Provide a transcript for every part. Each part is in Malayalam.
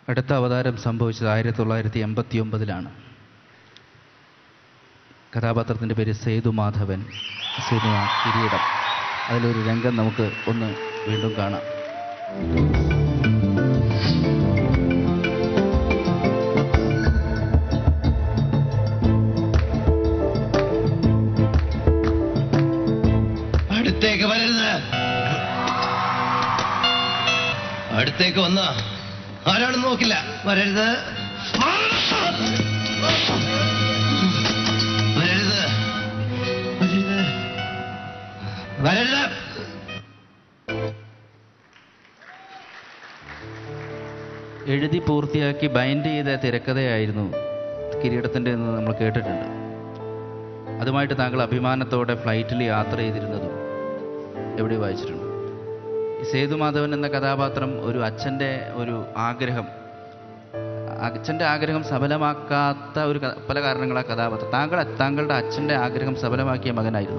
അടുത്ത അവതാരം സംഭവിച്ചത് ആയിരത്തി തൊള്ളായിരത്തി എൺപത്തി ഒമ്പതിലാണ് കഥാപാത്രത്തിൻ്റെ പേര് സേതു മാധവൻ സിനിമ കിരീടം അതിലൊരു രംഗം നമുക്ക് ഒന്ന് വീണ്ടും കാണാം അടുത്തേക്ക് വരരുത് അടുത്തേക്ക് വന്ന ആരാണെന്ന് നോക്കില്ല വരരുത് വരരുത് വരരുത് വരരുത് എഴുതി പൂർത്തിയാക്കി ബൈൻഡ് ചെയ്ത തിരക്കഥയായിരുന്നു കിരീടത്തിൻ്റെ എന്ന് നമ്മൾ കേട്ടിട്ടുണ്ട് അതുമായിട്ട് താങ്കൾ അഭിമാനത്തോടെ ഫ്ലൈറ്റിൽ യാത്ര ചെയ്തിരുന്നതും എവിടെ വായിച്ചിട്ടുണ്ട് ഈ സേതുമാധവൻ എന്ന കഥാപാത്രം ഒരു അച്ഛൻ്റെ ഒരു ആഗ്രഹം അച്ഛൻ്റെ ആഗ്രഹം സഫലമാക്കാത്ത ഒരു ക- പല കാരണങ്ങളാ കഥാപാത്രം താങ്കൾ താങ്കളുടെ അച്ഛൻ്റെ ആഗ്രഹം സഫലമാക്കിയ മകനായിരുന്നു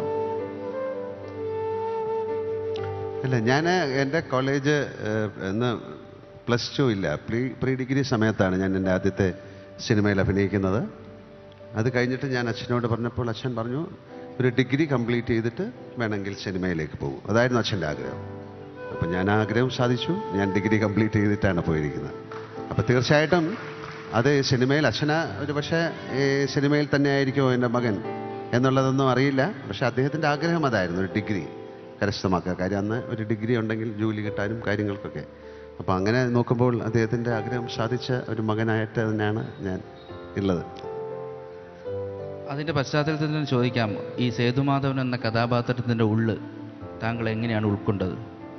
അല്ല ഞാൻ എൻ്റെ കോളേജ് എന്ന് പ്ലസ് ടു ഇല്ല പ്രീ പ്രീ ഡിഗ്രി സമയത്താണ് ഞാൻ എൻ്റെ ആദ്യത്തെ സിനിമയിൽ അഭിനയിക്കുന്നത് അത് കഴിഞ്ഞിട്ട് ഞാൻ അച്ഛനോട് പറഞ്ഞപ്പോൾ അച്ഛൻ പറഞ്ഞു ഒരു ഡിഗ്രി കംപ്ലീറ്റ് ചെയ്തിട്ട് വേണമെങ്കിൽ സിനിമയിലേക്ക് പോകും അതായിരുന്നു അച്ഛൻ്റെ ആഗ്രഹം അപ്പം ഞാൻ ആ ആഗ്രഹം സാധിച്ചു ഞാൻ ഡിഗ്രി കംപ്ലീറ്റ് ചെയ്തിട്ടാണ് പോയിരിക്കുന്നത് അപ്പോൾ തീർച്ചയായിട്ടും അത് സിനിമയിൽ അച്ഛന് ഒരു പക്ഷേ ഈ സിനിമയിൽ തന്നെ ആയിരിക്കുമോ എൻ്റെ മകൻ എന്നുള്ളതൊന്നും അറിയില്ല പക്ഷേ അദ്ദേഹത്തിൻ്റെ ആഗ്രഹം അതായിരുന്നു ഒരു ഡിഗ്രി കരസ്ഥമാക്കുക കാര്യം അന്ന് ഒരു ഡിഗ്രി ഉണ്ടെങ്കിൽ ജോലി കിട്ടാനും കാര്യങ്ങൾക്കൊക്കെ അപ്പോൾ അങ്ങനെ നോക്കുമ്പോൾ അദ്ദേഹത്തിൻ്റെ ആഗ്രഹം സാധിച്ച ഒരു മകനായിട്ട് തന്നെയാണ് ഞാൻ ഉള്ളത് അതിൻ്റെ പശ്ചാത്തലത്തിൽ നിന്ന് ചോദിക്കാം ഈ സേതുമാധവൻ എന്ന കഥാപാത്രത്തിൻ്റെ ഉള്ള് താങ്കൾ എങ്ങനെയാണ് ഉൾക്കൊണ്ടത്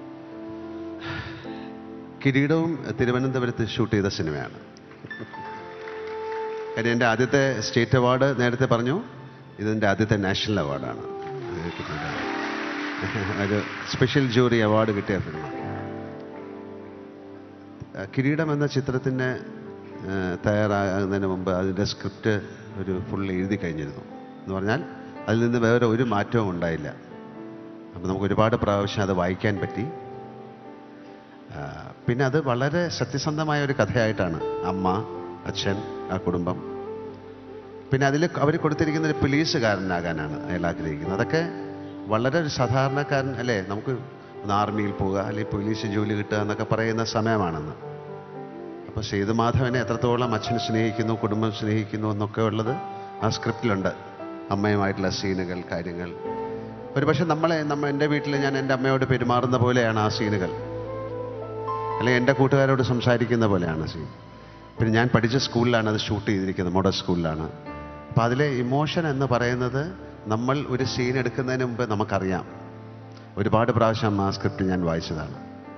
കിരീടവും തിരുവനന്തപുരത്ത് ഷൂട്ട് ചെയ്ത സിനിമയാണ് കാര്യം എൻ്റെ ആദ്യത്തെ സ്റ്റേറ്റ് അവാർഡ് നേരത്തെ പറഞ്ഞു ഇതെൻ്റെ ആദ്യത്തെ നാഷണൽ അവാർഡാണ് ഇത് കിട്ടിയത്. ഒരു സ്പെഷ്യൽ ജൂറി അവാർഡ് കിട്ടിയ ഫിലിം കിരീടം എന്ന ചിത്രത്തിന് ആ, തയ്യാറാകുന്നതിന് മുമ്പ് അതിൻ്റെ സ്ക്രിപ്റ്റ് ഒരു ഫുൾ എഴുതി കഴിഞ്ഞിരുന്നു എന്ന് പറഞ്ഞാൽ അതിൽ നിന്ന് വേറെ ഒരു മാറ്റവും ഉണ്ടായില്ല അപ്പോൾ നമുക്ക് ഒരുപാട് പ്രാവശ്യം അത് വായിക്കാൻ പറ്റി ആ, പിന്നെ അത് വളരെ സത്യസന്ധമായ ഒരു കഥയായിട്ടാണ് അമ്മ അച്ഛൻ ആ കുടുംബം പിന്നെ അതിൽ അവർ കൊടുത്തിരിക്കുന്ന ഒരു പോലീസുകാരനാകാനാണ് അയാൾ ആഗ്രഹിക്കുന്നത് അതൊക്കെ വളരെ ഒരു സാധാരണക്കാരൻ അല്ലേ നമുക്ക് ഒന്ന് ആർമിയിൽ പോവുക അല്ലെങ്കിൽ പോലീസ് ജോലി കിട്ടുക എന്നൊക്കെ പറയുന്ന സമയമാണെന്ന് അപ്പോൾ സേതുമാധവനെ എത്രത്തോളം അച്ഛൻ സ്നേഹിക്കുന്നു കുടുംബം സ്നേഹിക്കുന്നു എന്നൊക്കെ ഉള്ളത് ആ സ്ക്രിപ്റ്റിലുണ്ട് അമ്മയുമായിട്ടുള്ള സീനുകൾ കാര്യങ്ങൾ ഒരു പക്ഷെ നമ്മളെ നമ്മ എൻ്റെ വീട്ടിൽ ഞാൻ എൻ്റെ അമ്മയോട് പെരുമാറുന്ന പോലെയാണ് ആ സീനുകൾ അല്ലെങ്കിൽ എൻ്റെ കൂട്ടുകാരോട് സംസാരിക്കുന്ന പോലെയാണ് സീൻ പിന്നെ ഞാൻ പഠിച്ച സ്കൂളിലാണ് അത് ഷൂട്ട് ചെയ്തിരിക്കുന്നത് മോഡൽ സ്കൂളിലാണ് അപ്പോൾ അതിലെ ഇമോഷൻ എന്ന് പറയുന്നത് നമ്മൾ ഒരു സീൻ എടുക്കുന്നതിന് മുമ്പ് നമുക്കറിയാം ഒരുപാട് പ്രാവശ്യം ആ സ്ക്രിപ്റ്റ് ഞാൻ വായിച്ചതാണ്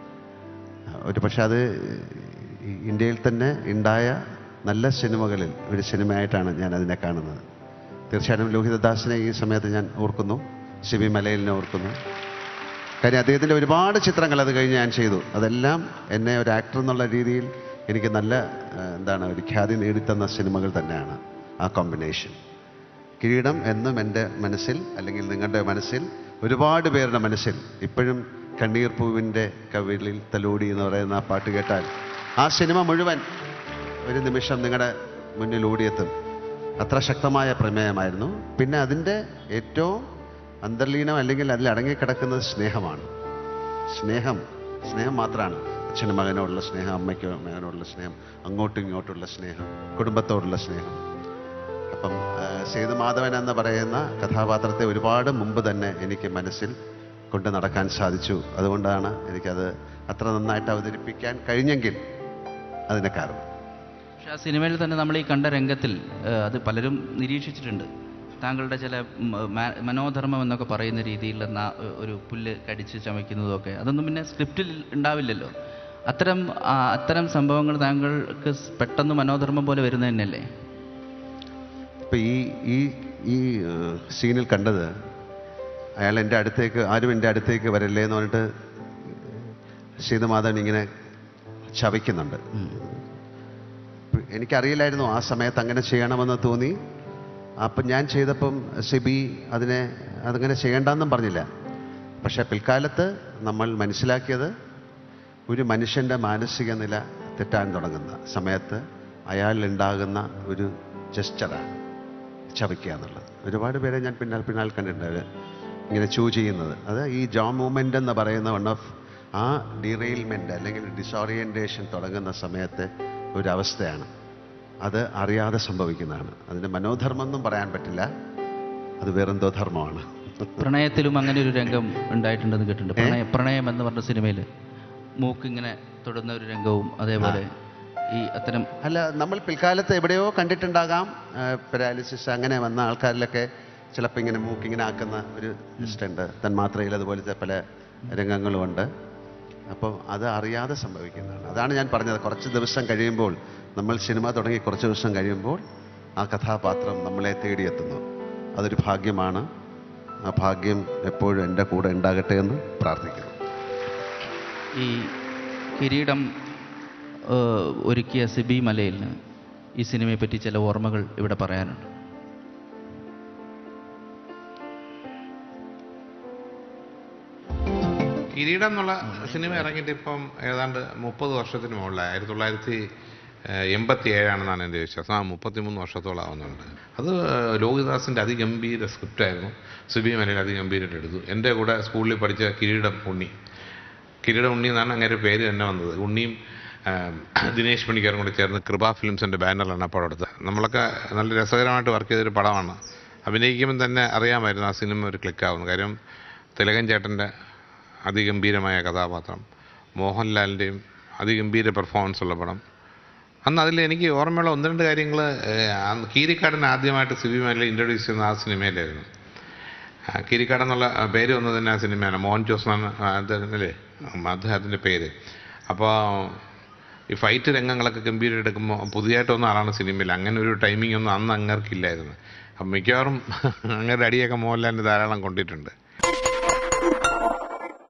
ഒരു പക്ഷെ അത് ഈ ഇന്ത്യയിൽ തന്നെ ഉണ്ടായ നല്ല സിനിമകളിൽ ഒരു സിനിമയായിട്ടാണ് ഞാൻ അതിനെ കാണുന്നത് തീർച്ചയായിട്ടും ലോഹിതദാസിനെ ഈ സമയത്ത് ഞാൻ ഓർക്കുന്നു സിബി മലയിലിനെ ഓർക്കുന്നു കാര്യം അദ്ദേഹത്തിൻ്റെ ഒരുപാട് ചിത്രങ്ങൾ അത് കഴിഞ്ഞ് ഞാൻ ചെയ്തു അതെല്ലാം എന്നെ ഒരു ആക്ടർ എന്നുള്ള രീതിയിൽ എനിക്ക് നല്ല ആ, എന്താണ് ഒരു ഖ്യാതി നേടിത്തന്ന സിനിമകൾ തന്നെയാണ് ആ കോമ്പിനേഷൻ കിരീടം എന്നും എൻ്റെ മനസ്സിൽ അല്ലെങ്കിൽ നിങ്ങളുടെ മനസ്സിൽ ഒരുപാട് പേരുടെ മനസ്സിൽ ഇപ്പോഴും കണ്ണീർ പൂവിൻ്റെ കവിളിൽ തലോടി എന്ന് പറയുന്ന ആ പാട്ട് കേട്ടാൽ ആ സിനിമ മുഴുവൻ ഒരു നിമിഷം നിങ്ങളുടെ മുന്നിൽ ഓടിയെത്തും അത്ര ശക്തമായ പ്രമേയമായിരുന്നു പിന്നെ അതിൻ്റെ ഏറ്റവും അന്തർലീനം അല്ലെങ്കിൽ അതിൽ അടങ്ങിക്കിടക്കുന്നത് സ്നേഹമാണ് സ്നേഹം സ്നേഹം മാത്രമാണ് അച്ഛനും മകനോടുള്ള സ്നേഹം അമ്മയ്ക്കോ മകനോടുള്ള സ്നേഹം അങ്ങോട്ടും ഇങ്ങോട്ടുള്ള സ്നേഹം കുടുംബത്തോടുള്ള സ്നേഹം അപ്പം ആ, സേതുമാധവൻ എന്ന് പറയുന്ന കഥാപാത്രത്തെ ഒരുപാട് മുമ്പ് തന്നെ എനിക്ക് മനസ്സിൽ കൊണ്ട് നടക്കാൻ സാധിച്ചു അതുകൊണ്ടാണ് എനിക്കത് അത്ര നന്നായിട്ട് അവതരിപ്പിക്കാൻ കഴിഞ്ഞെങ്കിൽ അതിൻ്റെ കാരണം പക്ഷെ ആ സിനിമയിൽ തന്നെ നമ്മൾ ഈ കണ്ട രംഗത്തിൽ ഏഹ്, അത് പലരും നിരീക്ഷിച്ചിട്ടുണ്ട് താങ്കളുടെ ചില ഉം, മ- മനോധർമ്മം എന്നൊക്കെ പറയുന്ന രീതിയിലുള്ള നാ- ഒരു പുല്ല് കടിച്ച് ചമയ്ക്കുന്നതൊക്കെ അതൊന്നും പിന്നെ സ്ക്രിപ്റ്റിൽ ഉണ്ടാവില്ലല്ലോ അത്തരം ആ, അത്തരം സംഭവങ്ങൾ താങ്കൾക്ക് സ് പെട്ടെന്ന് മനോധർമ്മം പോലെ വരുന്നത് തന്നെയല്ലേ ഇപ്പം ഈ ഈ ഈ ഏഹ്, സീനിൽ കണ്ടത് അയാൾ എൻ്റെ അടുത്തേക്ക് ആരും എൻ്റെ അടുത്തേക്ക് വരല്ലേ എന്ന് പറഞ്ഞിട്ട് സീതമാധവൻ ഇങ്ങനെ ചവയ്ക്കുന്നുണ്ട് എനിക്കറിയില്ലായിരുന്നു ആ സമയത്ത് അങ്ങനെ ചെയ്യണമെന്ന് തോന്നി അപ്പം ഞാൻ ചെയ്തപ്പം സിബി അതിനെ അതങ്ങനെ ചെയ്യണ്ടെന്നും പറഞ്ഞില്ല പക്ഷേ പിൽക്കാലത്ത് നമ്മൾ മനസ്സിലാക്കിയത് ഒരു മനുഷ്യൻ്റെ മാനസിക നില തെറ്റാൻ തുടങ്ങുന്ന സമയത്ത് അയാളിലുണ്ടാകുന്ന ഒരു ജസ്റ്ററാണ് ചവയ്ക്കുക എന്നുള്ളത് ഒരുപാട് പേരെ ഞാൻ പിന്നാൽ പിന്നാൽ കണ്ടിട്ടുണ്ട് അവര് ഇങ്ങനെ ചൂ ചെയ്യുന്നത് അത് ഈ ജോ മൂവ്മെൻ്റ് എന്ന് പറയുന്ന വൺ ഓഫ് ആ ഡിറെയിൽമെൻ്റ് അല്ലെങ്കിൽ ഡിസോറിയൻറ്റേഷൻ തുടങ്ങുന്ന സമയത്തെ ഒരവസ്ഥയാണ് അത് അറിയാതെ സംഭവിക്കുന്നതാണ് അതിൻ്റെ മനോധർമ്മം എന്നും പറയാൻ പറ്റില്ല അത് വേറെന്തോ ധർമ്മമാണ് പ്രണയത്തിലും അങ്ങനെ ഒരു രംഗം ഉണ്ടായിട്ടുണ്ടെന്ന് കേട്ടിട്ടുണ്ട് പ്രണയ പ്രണയം എന്ന് പറഞ്ഞ സിനിമയിൽ മൂക്കിങ്ങനെ തൊടുന്ന ഒരു രംഗവും അതേപോലെ ഈ അത്തരം അല്ല നമ്മൾ പിൽക്കാലത്ത് എവിടെയോ കണ്ടിട്ടുണ്ടാകാം പാരാലിസിസ് അങ്ങനെ വന്ന ആൾക്കാരിലൊക്കെ ചിലപ്പോൾ ഇങ്ങനെ മൂക്കിങ്ങനെ ആക്കുന്ന ഒരു ഇഷ്ടമുണ്ട് തന്മാത്രയിൽ അതുപോലത്തെ പല രംഗങ്ങളുമുണ്ട് അപ്പം അത് അറിയാതെ സംഭവിക്കുന്നതാണ് അതാണ് ഞാൻ പറഞ്ഞത് കുറച്ച് ദിവസം കഴിയുമ്പോൾ നമ്മൾ സിനിമ തുടങ്ങി കുറച്ച് ദിവസം കഴിയുമ്പോൾ ആ കഥാപാത്രം നമ്മളെ തേടിയെത്തുന്നു അതൊരു ഭാഗ്യമാണ് ആ ഭാഗ്യം എപ്പോഴും എൻ്റെ കൂടെ ഉണ്ടാകട്ടെ എന്ന് പ്രാർത്ഥിക്കുന്നു ഈ കിരീടം ഏഹ്, ഒരുക്കിയ സിബി മലയിൽ ഈ സിനിമയെ പറ്റി ചില ഓർമ്മകൾ ഇവിടെ പറയാനുണ്ട് കിരീടം എന്നുള്ള സിനിമ ഇറങ്ങിയിട്ട് ഇപ്പം ഏതാണ്ട് മുപ്പത് വർഷത്തിന് മുകളിലായി ആയിരത്തി തൊള്ളായിരത്തി എൺപത്തി ഏഴാണെന്നാണ് എൻ്റെ വിശ്വാസം ആ മുപ്പത്തിമൂന്ന് വർഷത്തോളം ആവുന്നുണ്ട് അത് ലോഹിദാസിൻ്റെ അതിഗംഭീര സ്ക്രിപ്റ്റായിരുന്നു സുബി മലയിൽ അതിഗംഭീരമായിട്ട് എടുത്തു എൻ്റെ കൂടെ സ്കൂളിൽ പഠിച്ച കിരീടം ഉണ്ണി കിരീടം ഉണ്ണി എന്നാണ് അങ്ങനെ പേര് തന്നെ വന്നത് ഉണ്ണിയും ആ, ദിനേശ് പണിക്കാരും കൂടി ചേർന്ന് കൃപ ഫിലിംസിൻ്റെ ബാനറിലാണ് ആ പടം എടുത്തത് നമ്മളൊക്കെ നല്ല രസകരമായിട്ട് വർക്ക് ചെയ്തൊരു പടമാണ് അഭിനയിക്കുമ്പോൾ തന്നെ അറിയാമായിരുന്നു ആ സിനിമ ഒരു ക്ലിക്കാവുന്നു കാര്യം തിലകൻ ചേട്ടൻ്റെ അതിഗംഭീരമായ കഥാപാത്രം മോഹൻലാലിൻ്റെയും അതിഗംഭീര പെർഫോമൻസ് ഉള്ള പടം അന്ന് അതിൽ എനിക്ക് ഓർമ്മയുള്ള ഒന്ന് രണ്ട് കാര്യങ്ങൾ കീരിക്കാടൻ ആദ്യമായിട്ട് സിബി മേലെ ഇൻട്രൊഡ്യൂസ് ചെയ്യുന്ന ആ സിനിമയിലായിരുന്നു ആ, കീരിക്കാടൻ എന്നുള്ള ആ, പേര് വന്നത് തന്നെ ആ സിനിമയാണ് മോഹൻ ജോസ് എന്നാണ് അല്ലേ അദ്ദേഹത്തിൻ്റെ പേര് അപ്പോൾ ഈ ഫൈറ്റ് രംഗങ്ങളൊക്കെ ഗംഭീരം എടുക്കുമ്പോൾ പുതിയതായിട്ട് വന്ന ആളാണ് സിനിമയിൽ അങ്ങനെ ഒരു ടൈമിംഗ് ഒന്നും അന്ന് അങ്ങർക്കില്ലായിരുന്നു അപ്പം മിക്കവാറും അങ്ങനെ അടിയൊക്കെ മോഹൻലാലിന് ധാരാളം കൊണ്ടിട്ടുണ്ട്